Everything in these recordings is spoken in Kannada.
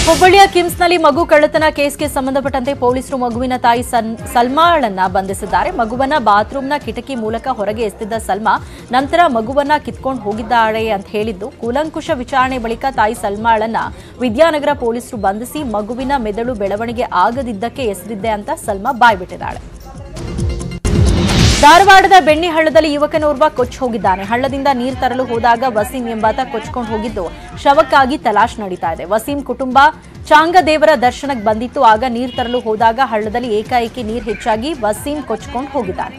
ಹುಬ್ಬಳ್ಳಿಯ ಕಿಮ್ಸ್ನಲ್ಲಿ ಮಗು ಕಳ್ಳತನ ಕೇಸ್ಗೆ ಸಂಬಂಧಪಟ್ಟಂತೆ ಪೊಲೀಸರು ಮಗುವಿನ ತಾಯಿ ಸನ್- ಸಲ್ಮಾಳನ್ನ ಬಂಧಿಸಿದ್ದಾರೆ ಮಗುವನ್ನ ಬಾತ್ರೂಮ್ನ ಕಿಟಕಿ ಮೂಲಕ ಹೊರಗೆ ಎಸೆದಿದ್ದ ಸಲ್ಮಾ ನಂತರ ಮಗುವನ್ನ ಕಿತ್ಕೊಂಡು ಹೋಗಿದ್ದಾಳೆ ಅಂತ ಹೇಳಿದ್ದು ಕೂಲಂಕುಷ ವಿಚಾರಣೆ ಬಳಿಕ ತಾಯಿ ಸಲ್ಮಾಳನ್ನ ವಿದ್ಯಾನಗರ ಪೊಲೀಸರು ಬಂಧಿಸಿ ಮಗುವಿನ ಮೆದುಳು ಬೆಳವಣಿಗೆ ಆಗದಿದ್ದಕ್ಕೆ ಎಸೆದಿದ್ದೆ ಅಂತ ಸಲ್ಮಾ ಬಾಯ್ಬಿಟ್ಟಿದ್ದಾಳೆ ಧಾರವಾಡದ ಬೆಣ್ಣಿ ಹಳ್ಳದಲ್ಲಿ ಯುವಕನೋರ್ವ ಕೊಚ್ಚಿ ಹೋಗಿದ್ದಾನೆ ಹಳ್ಳದಿಂದ ನೀರು ತರಲು ಹೋದಾಗ ವಸೀಂ ಎಂಬಾತ ಕೊಚ್ಕೊಂಡು ಹೋಗಿದ್ದು ಶವಕ್ಕಾಗಿ ತಲಾಶ್ ನಡೀತಾ ಇದೆ ವಸೀಂ ಕುಟುಂಬ ಚಾಂಗದೇವರ ದರ್ಶನಕ್ಕೆ ಬಂದಿತ್ತು ಆಗ ನೀರು ತರಲು ಹೋದಾಗ ಹಳ್ಳದಲ್ಲಿ ಏಕಾಏಕಿ ನೀರು ಹೆಚ್ಚಾಗಿ ವಸೀಂ ಕೊಚ್ಕೊಂಡು ಹೋಗಿದ್ದಾನೆ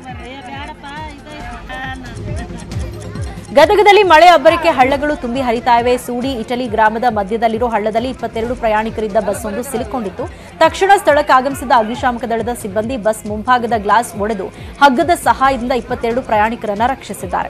ಗದಗದಲ್ಲಿ ಮಳೆ ಅಬ್ಬರಕ್ಕೆ ಹಳ್ಳಗಳು ತುಂಬಿ ಹರಿತಾ ಇವೆ ಸೂಡಿ ಇಟಲಿ ಗ್ರಾಮದ ಮಧ್ಯದಲ್ಲಿರೋ ಹಳ್ಳದಲ್ಲಿ ಇಪ್ಪತ್ತೆರಡು ಪ್ರಯಾಣಿಕರಿದ್ದ ಬಸ್ ಒಂದು ಸಿಲುಕೊಂಡಿತ್ತು ತಕ್ಷಣ ಸ್ಥಳಕ್ಕೆ ಆಗಮಿಸಿದ ಅಗ್ನಿಶಾಮಕ ದಳದ ಸಿಬ್ಬಂದಿ ಬಸ್ ಮುಂಭಾಗದ ಗ್ಲಾಸ್ ಒಡೆದು ಹಗ್ಗದ ಸಹಾಯದಿಂದ ಇಪ್ಪತ್ತೆರಡು ಪ್ರಯಾಣಿಕರನ್ನ ರಕ್ಷಿಸಿದ್ದಾರೆ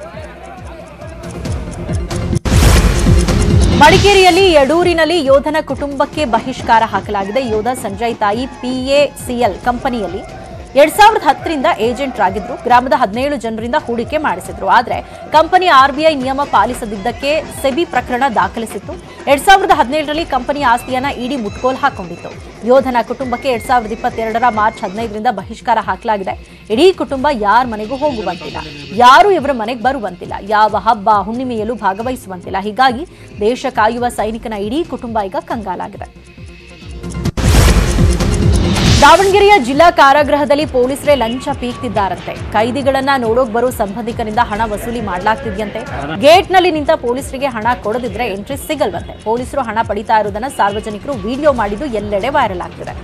ಮಡಿಕೇರಿಯಲ್ಲಿ ಯಡೂರಿನಲ್ಲಿ ಯೋಧನ ಕುಟುಂಬಕ್ಕೆ ಬಹಿಷ್ಕಾರ ಹಾಕಲಾಗಿದೆ ಯೋಧ ಸಂಜಯ್ ತಾಯಿ ಪಿಎಸಿಎಲ್ ಕಂಪನಿಯಲ್ಲಿ ಎರಡ್ ಸಾವಿರದ ಹತ್ತರಿಂದ ಏಜೆಂಟ್ ಆಗಿದ್ರು ಗ್ರಾಮದ ಹದಿನೇಳು ಜನರಿಂದ ಹೂಡಿಕೆ ಮಾಡಿಸಿದ್ರು ಆದರೆ ಕಂಪನಿ ಆರ್ಬಿಐ ನಿಯಮ ಪಾಲಿಸದಿದ್ದಕ್ಕೆ ಸೆಬಿ ಪ್ರಕರಣ ದಾಖಲಿಸಿತ್ತು ಎರಡ್ ಸಾವಿರದ ಹದಿನೇಳರಲ್ಲಿ ಕಂಪನಿ ಆಸ್ತಿಯನ್ನ ಇಡಿ ಮುಟ್ಗೋಲ್ ಹಾಕೊಂಡಿತ್ತು ಯೋಧನ ಕುಟುಂಬಕ್ಕೆ ಎರಡ್ ಸಾವಿರದ ಇಪ್ಪತ್ತೆರಡರ ಮಾರ್ಚ್ ಹದಿನೈದರಿಂದ ಬಹಿಷ್ಕಾರ ಹಾಕಲಾಗಿದೆ ಇಡೀ ಕುಟುಂಬ ಯಾರ ಮನೆಗೂ ಹೋಗುವಂತಿಲ್ಲ ಯಾರು ಇವರ ಮನೆಗೆ ಬರುವಂತಿಲ್ಲ ಯಾವ ಹಬ್ಬ ಹುಣ್ಣಿಮೆಯಲ್ಲೂ ಭಾಗವಹಿಸುವಂತಿಲ್ಲ ಹೀಗಾಗಿ ದೇಶ ಕಾಯುವ ಸೈನಿಕನ ಇಡೀ ಕುಟುಂಬ ಈಗ ಕಂಗಾಲಾಗಿದೆ ದಾವಣಗೆರೆಯ ಜಿಲ್ಲಾ ಕಾರಾಗೃಹದಲ್ಲಿ ಪೊಲೀಸರೇ ಲಂಚ ಪೀಕ್ತಿದ್ದಾರಂತೆ ಕೈದಿಗಳನ್ನ ನೋಡೋಕ್ ಬರೋ ಸಂಬಂಧಿಕರಿಂದ ಹಣ ವಸೂಲಿ ಮಾಡಲಾಗ್ತಿದ್ಯಂತೆ ಗೇಟ್ನಲ್ಲಿ ನಿಂತ ಪೊಲೀಸರಿಗೆ ಹಣ ಕೊಡದಿದ್ರೆ ಎಂಟ್ರಿ ಸಿಗಲ್ವಂತೆ ಪೊಲೀಸರು ಹಣ ಪಡಿತಾ ಇರೋದನ್ನ ಸಾರ್ವಜನಿಕರು ವಿಡಿಯೋ ಮಾಡಿದ್ದು ಎಲ್ಲೆಡೆ ವೈರಲ್ ಆಗ್ತಿದೆ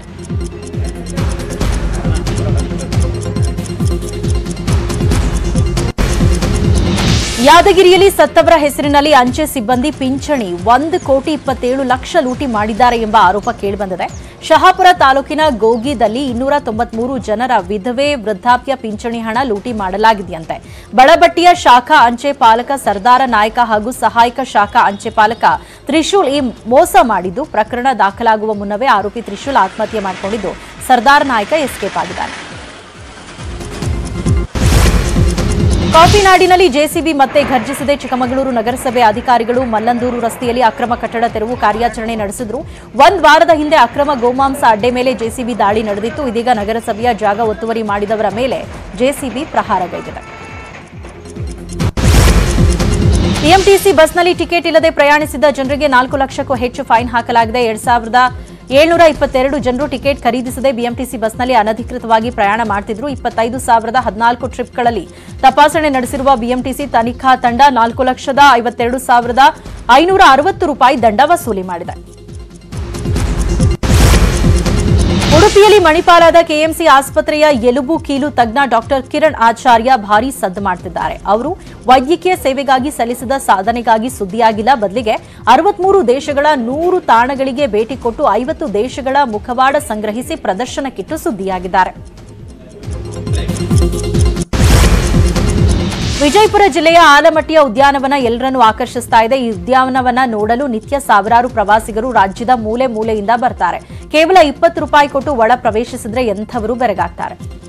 ಯಾದಗಿರಿಯಲ್ಲಿ ಸತ್ತವರ ಹೆಸರಿನಲ್ಲಿ ಅಂಚೆ ಸಿಬ್ಬಂದಿ ಪಿಂಚಣಿ ಒಂದು ಕೋಟಿ ಇಪ್ಪತ್ತೇಳು ಲಕ್ಷ ಲೂಟಿ ಮಾಡಿದ್ದಾರೆ ಎಂಬ ಆರೋಪ ಕೇಳಿಬಂದಿದೆ ಶಹಾಪುರ ತಾಲೂಕಿನ ಗೋಗಿದಲ್ಲಿ ಇನ್ನೂರ ತೊಂಬತ್ಮೂರು ಜನರ ವಿಧವೆ ವೃದ್ಧಾಪ್ಯ ಪಿಂಚಣಿ ಹಣ ಲೂಟಿ ಮಾಡಲಾಗಿದೆಯಂತೆ ಬಳಬಟ್ಟಿಯ ಶಾಖಾ ಅಂಚೆ ಪಾಲಕ ಸರ್ದಾರ ನಾಯಕ ಹಾಗೂ ಸಹಾಯಕ ಶಾಖಾ ಅಂಚೆ ಪಾಲಕ ತ್ರಿಶೂಲ್ ಈ ಮೋಸ ಮಾಡಿದ್ದು ಪ್ರಕರಣ ದಾಖಲಾಗುವ ಮುನ್ನವೇ ಆರೋಪಿ ತ್ರಿಶೂಲ್ ಆತ್ಮಹತ್ಯೆ ಮಾಡಿಕೊಂಡಿದ್ದು ಸರ್ದಾರ್ ನಾಯಕ ಎಸ್ಕೇಪ್ ಆಗಿದ್ದಾನೆ ಕಾಫಿನಾಡಿನಲ್ಲಿ ಜೆಸಿಬಿ ಮತ್ತೆ ಘರ್ಜಿಸಿದೆ ಚಿಕ್ಕಮಗಳೂರು ನಗರಸಭೆ ಅಧಿಕಾರಿಗಳು ಮಲ್ಲಂದೂರು ರಸ್ತೆಯಲ್ಲಿ ಅಕ್ರಮ ಕಟ್ಟಡ ತೆರವು ಕಾರ್ಯಾಚರಣೆ ನಡೆಸಿದ್ರು ಒಂದ್ ವಾರದ ಹಿಂದೆ ಅಕ್ರಮ ಗೋಮಾಂಸ ಅಡ್ಡೆ ಮೇಲೆ ಜೆಸಿಬಿ ದಾಳಿ ನಡೆದಿತ್ತು ಇದೀಗ ನಗರಸಭೆಯ ಜಾಗ ಒತ್ತುವರಿ ಮಾಡಿದವರ ಮೇಲೆ ಜೆಸಿಬಿ ಪ್ರಹಾರಗೈದಿದೆ ಬಿಎಂಟಿಸಿ ಬಸ್ನಲ್ಲಿ ಟಿಕೆಟ್ ಇಲ್ಲದೆ ಪ್ರಯಾಣಿಸಿದ ಜನರಿಗೆ ನಾಲ್ಕು ಲಕ್ಷಕ್ಕೂ ಹೆಚ್ಚು ಫೈನ್ ಹಾಕಲಾಗಿದೆ ಎರಡ್ ಸಾವಿರದ ಏಳ್ನೂರ ಇಪ್ಪತ್ತೆರಡು ಜನರು ಟಿಕೆಟ್ ಖರೀದಿಸದೆ ಬಿಎಂಟಿಸಿ ಬಸ್ನಲ್ಲಿ ಅನಧಿಕೃತವಾಗಿ ಪ್ರಯಾಣ ಮಾಡ್ತಿದ್ರು ಇಪ್ಪತ್ತೈದು ಸಾವಿರದ ಹದಿನಾಲ್ಕು ಟ್ರಿಪ್ಗಳಲ್ಲಿ ತಪಾಸಣೆ ನಡೆಸಿರುವ ಬಿಎಂಟಿಸಿ ತನಿಖಾ ತಂಡ ನಾಲ್ಕು ಲಕ್ಷದ ಐವತ್ತೆರಡು ಸಾವಿರದ ಐನೂರ ಅರವತ್ತು ರೂಪಾಯಿ ದಂಡ ವಸೂಲಿ ಮಾಡಿದೆ ಉಡುಪಿಯಲ್ಲಿ ಮಣಿಪಾಲದ ಕೆಎಂಸಿ ಆಸ್ಪತ್ರೆಯ ಎಲುಬು ಕೀಲು ತಜ್ಞ ಡಾಕ್ಟರ್ ಕಿರಣ್ ಆಚಾರ್ಯ ಭಾರೀ ಸದ್ದು ಮಾಡ್ತಿದ್ದಾರೆ ಅವರು ವೈದ್ಯಕೀಯ ಸೇವೆಗಾಗಿ ಸಲ್ಲಿಸಿದ ಸಾಧನೆಗಾಗಿ ಸುದ್ದಿಯಾಗಿಲ್ಲ ಬದಲಿಗೆ ಅರವತ್ಮೂರು ದೇಶಗಳ ನೂರು ತಾಣಗಳಿಗೆ ಭೇಟಿ ಕೊಟ್ಟು ಐವತ್ತು ದೇಶಗಳ ಮುಖವಾಡ ಸಂಗ್ರಹಿಸಿ ಪ್ರದರ್ಶನಕ್ಕಿಟ್ಟು ಸುದ್ದಿಯಾಗಿದ್ದಾರೆ ವಿಜಯಪುರ ಜಿಲ್ಲೆಯ ಆಲಮಟ್ಟಿಯ ಉದ್ಯಾನವನ ಎಲ್ಲರನ್ನೂ ಆಕರ್ಷಿಸ್ತಾ ಇದೆ ಈ ಉದ್ಯಾನವನ ನೋಡಲು ನಿತ್ಯ ಸಾವಿರಾರು ಪ್ರವಾಸಿಗರು ರಾಜ್ಯದ ಮೂಲೆ ಮೂಲೆಯಿಂದ ಬರ್ತಾರೆ ಕೇವಲ ಇಪ್ಪತ್ತು ರೂಪಾಯಿ ಕೊಟ್ಟು ಒಳ ಪ್ರವೇಶಿಸಿದ್ರೆ ಎಂಥವರು ಬೆರಗಾಗ್ತಾರೆ